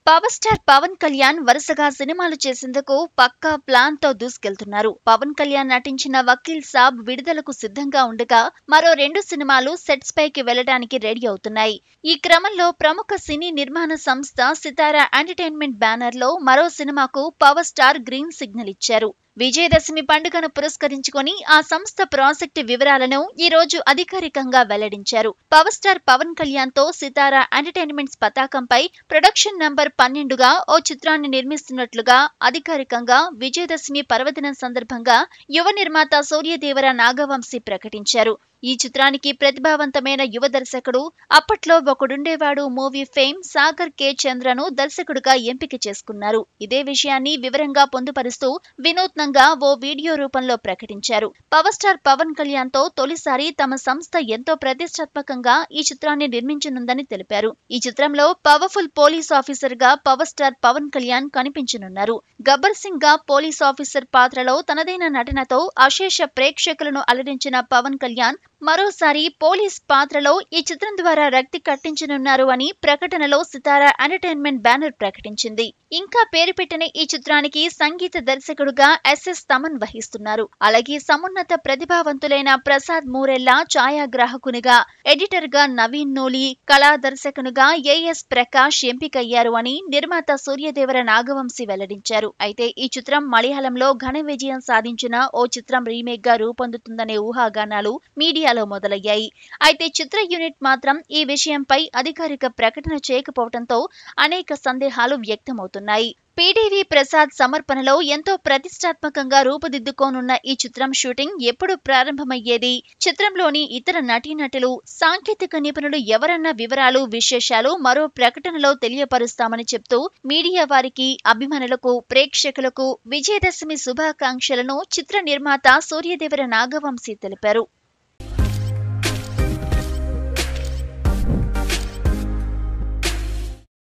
power star Pawan Kalyan వరుసగా సినిమాలు చేసేందుకు పక్కా ప్లాన్ తో దూసుకెళ్తున్నారు పవన్ కళ్యాణ్ నటించిన వకీల్ సాబ్ విడుదలకు సిద్ధంగా ఉండగా మరో రెండు సినిమాలు సెట్స్ పైకి వెళ్లడానికి రెడీ అవుతున్నాయి ఈ క్రమంలో ప్రముఖ సినీ నిర్మాణ సంస్థ సితారా ఎంటర్టైన్మెంట్ బ్యానర్ లో మరో సినిమాకు పవర్ స్టార్ గ్రీన్ సిగ్నల్ ఇచ్చారు విజయదశమి పండుగను పురస్కరించుకొని ఆ సంస్థ ప్రాజెక్టు వివరాలను ఈ రోజు అధికారికంగా వెల్లడించారు పవర్ స్టార్ పవన్ కళ్యాణ్ తో సితారా ఎంటర్టైన్మెంట్స్ పతాకంపై ప్రొడక్షన్ నంబర్ పన్నెండుగా ఓ చిత్రాన్ని నిర్మిస్తున్నట్లుగా అధికారికంగా విజయదశమి పర్వదినం సందర్భంగా యువ నిర్మాత సూర్యదేవర నాగవంశీ ప్రకటించారు ఈ చిత్రానికి ప్రతిభావంతమైన యువ దర్శకుడు అప్పట్లో ఒకడుండేవాడు మూవీ ఫేమ్ సాగర్ కే చంద్రను దర్శకుడిగా ఎంపిక చేసుకున్నారు ఇదే విషయాన్ని వివరంగా పొందుపరుస్తూ వినూత్నంగా ఓ వీడియో రూపంలో ప్రకటించారు పవర్ స్టార్ పవన్ కళ్యాణ్ తో తొలిసారి తమ సంస్థ ఎంతో ప్రతిష్టాత్మకంగా ఈ చిత్రాన్ని నిర్మించనుందని తెలిపారు ఈ చిత్రంలో పవర్ఫుల్ పోలీస్ ఆఫీసర్ గా పవర్ స్టార్ పవన్ కళ్యాణ్ కనిపించనున్నారు గబ్బర్ సింగ్ గా పోలీస్ ఆఫీసర్ పాత్రలో తనదైన నటనతో అశేష ప్రేక్షకులను అలరించిన పవన్ కళ్యాణ్ మరోసారి పోలీస్ పాత్రలో ఈ చిత్రం ద్వారా రక్తి కట్టించనున్నారు అని ప్రకటనలో సితారా ఎంటర్టైన్మెంట్ బ్యానర్ ప్రకటించింది ఇంకా పేరు పెట్టిన ఈ చిత్రానికి సంగీత దర్శకుడుగా ఎస్ఎస్ తమన్ వహిస్తున్నారు అలాగే సమున్నత ప్రతిభావంతులైన ప్రసాద్ మూరెల్లా ఛాయాగ్రాహకునిగా ఎడిటర్ గా నవీన్ నూలి కళా దర్శకునిగా ఏఎస్ ప్రకాష్ ఎంపికయ్యారు అని నిర్మాత సూర్యదేవర నాగవంశీ వెల్లడించారు అయితే ఈ చిత్రం మలయాళంలో ఘన విజయం సాధించిన ఓ చిత్రం రీమేక్ గా రూపొందుతుందనే ఊహాగానాలు మీడియాలో మొదలయ్యాయి అయితే చిత్ర యూనిట్ మాత్రం ఈ విషయంపై అధికారిక ప్రకటన చేయకపోవడంతో అనేక సందేహాలు వ్యక్తమవుతున్నాయి పీడీవీ ప్రసాద్ సమర్పణలో ఎంతో ప్రతిష్టాత్మకంగా రూపుదిద్దుకోనున్న ఈ చిత్రం షూటింగ్ ఎప్పుడు ప్రారంభమయ్యేది చిత్రంలోని ఇతర నటీనటులు సాంకేతిక నిపుణులు ఎవరన్న వివరాలు విశేషాలు మరో ప్రకటనలో తెలియపరుస్తామని చెప్తూ మీడియా వారికి అభిమానులకు ప్రేక్షకులకు విజయదశమి శుభాకాంక్షలను చిత్ర నిర్మాత సూర్యదేవర నాగవంశీ తెలిపారు